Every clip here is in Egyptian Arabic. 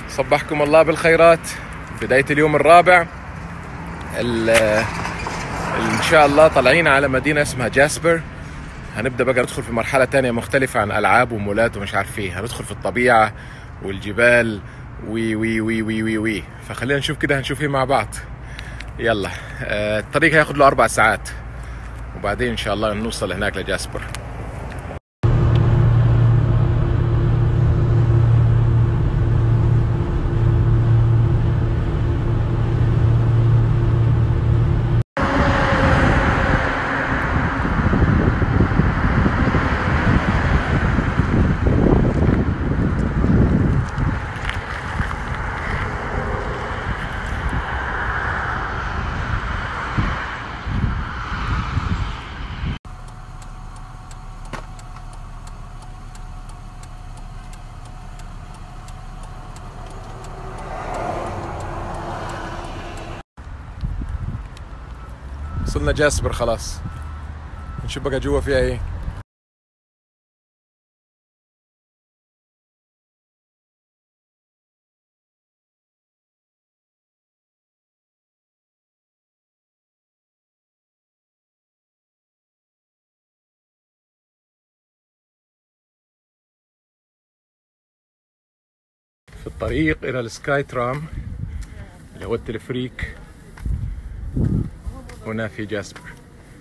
صبحكم الله بالخيرات بداية اليوم الرابع ال- ان شاء الله طالعين على مدينة اسمها جاسبر هنبدا بقى ندخل في مرحلة تانية مختلفة عن العاب ومولات ومش عارف ايه هندخل في الطبيعة والجبال وي وي وي وي وي وي فخلينا نشوف كده هنشوف ايه مع بعض يلا آه، الطريق هياخد له اربع ساعات وبعدين ان شاء الله نوصل هناك لجاسبر وصلنا جاسبر خلاص نشوف بقى جوا فيها ايه في الطريق الى السكاي ترام اللي هو التلفريك هنا في جاسبر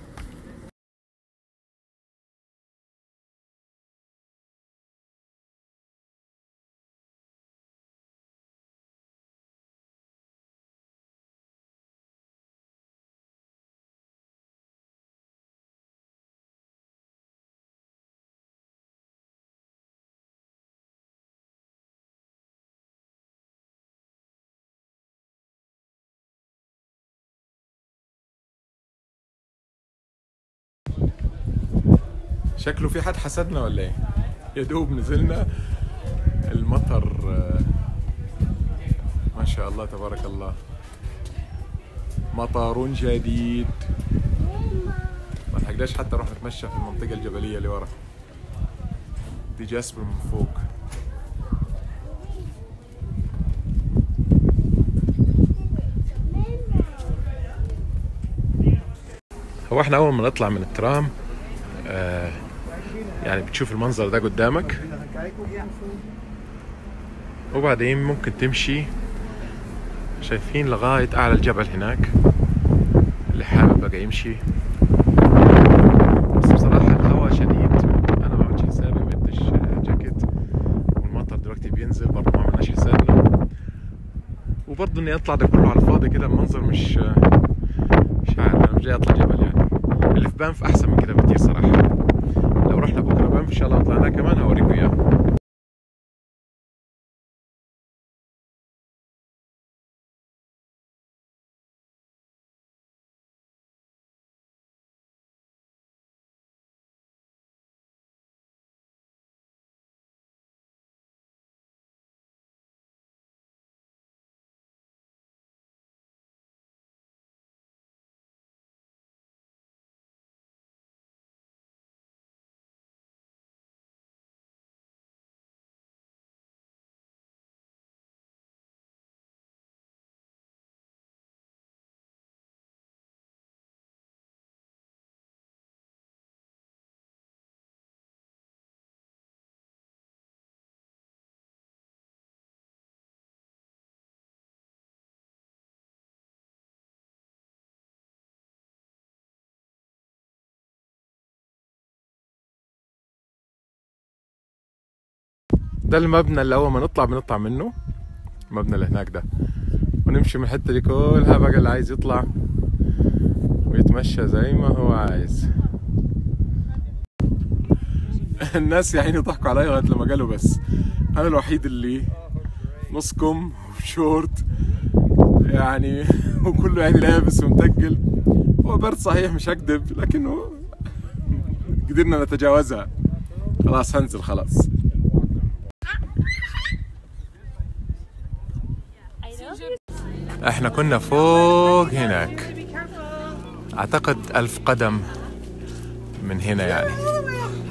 شكله في حد حسدنا ولا ايه؟ يا دوب نزلنا المطر آه، ما شاء الله تبارك الله مطر جديد ما لحقناش حتى نروح نتمشى في المنطقة الجبلية اللي ورا دي جاسبر من فوق هو احنا اول ما نطلع من الترام آه يعني بتشوف المنظر ده قدامك وبعدين ممكن تمشي شايفين لغاية أعلى الجبل هناك اللي حابب بقى يمشي بس بصراحة الهواء شديد أنا ما عملتش حسابي ما جبتش جاكيت والمطر دلوقتي بينزل برضه ما عملناش حسابنا وبرضه إني أطلع ده كله على الفاضي كده المنظر مش مش عارف أنا مش جاي أطلع جبل يعني اللي في بانف أحسن من كده بكتير صراحة لو رحنا بكرة بانف إن شاء الله طلعنا كمان هوريكم إياه ده المبنى اللي اول ما نطلع بنطلع منه المبنى اللي هناك ده ونمشي من الحته دي كلها بقى اللي عايز يطلع ويتمشى زي ما هو عايز الناس يا عيني ضحكوا عليا لغايه لما قالوا بس انا الوحيد اللي نص كم وشورت يعني وكله يعني لابس ومتقل هو برد صحيح مش هكذب لكنه قدرنا نتجاوزها خلاص هنزل خلاص احنا كنا فوق هناك اعتقد ألف قدم من هنا يعني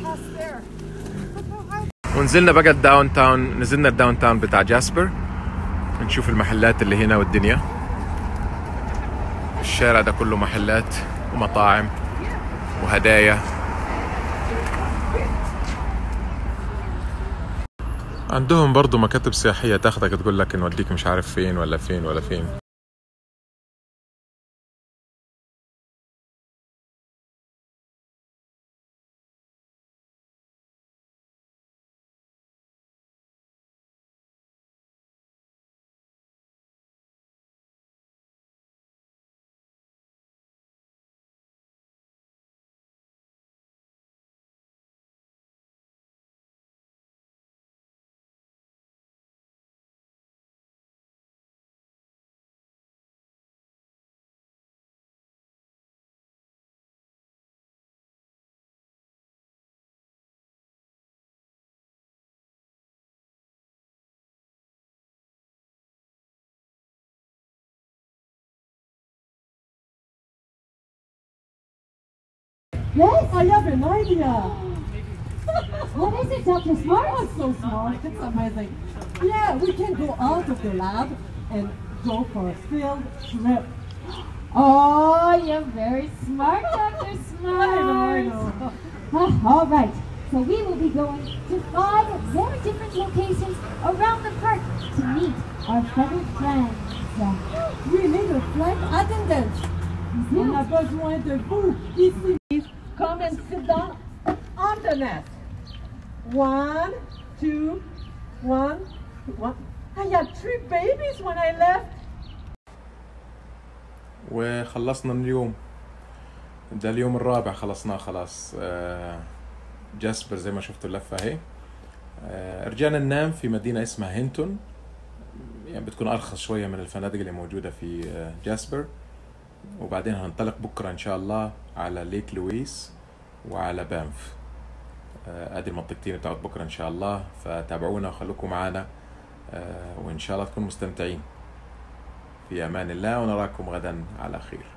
ونزلنا بقى الداون تاون نزلنا الداون تاون بتاع جاسبر نشوف المحلات اللي هنا والدنيا الشارع ده كله محلات ومطاعم وهدايا عندهم برضو مكاتب سياحية تاخدك تقول لك نوديك مش عارف فين ولا فين ولا فين Yes, I have an idea. What is it, Dr. Smart? Oh, so smart. It's amazing. Yeah, we can go out of the lab and go for a field trip. Oh, you're very smart, Dr. Smart. I know, I know. Ah, all right. So we will be going to five very different locations around the park to meet our feathered friends. We need a flight attendant. On a besoin de vous ici. Please come and sit down on the nest. One, two, one, one. I had three babies when I left. وخلصنا من اليوم ده اليوم الرابع خلصناه خلاص آه، جاسبر زي ما شفتوا اللفة اهي آه، رجعنا ننام في مدينة اسمها هينتون يعني بتكون أرخص شوية من الفنادق اللي موجودة في آه، جاسبر وبعدين هننطلق بكرة إن شاء الله على ليك لويس وعلى بانف آه، ادي المنطقتين بتاعت بكرة إن شاء الله فتابعونا وخلوكم معنا آه، وإن شاء الله تكونوا مستمتعين في أمان الله ونراكم غدا على خير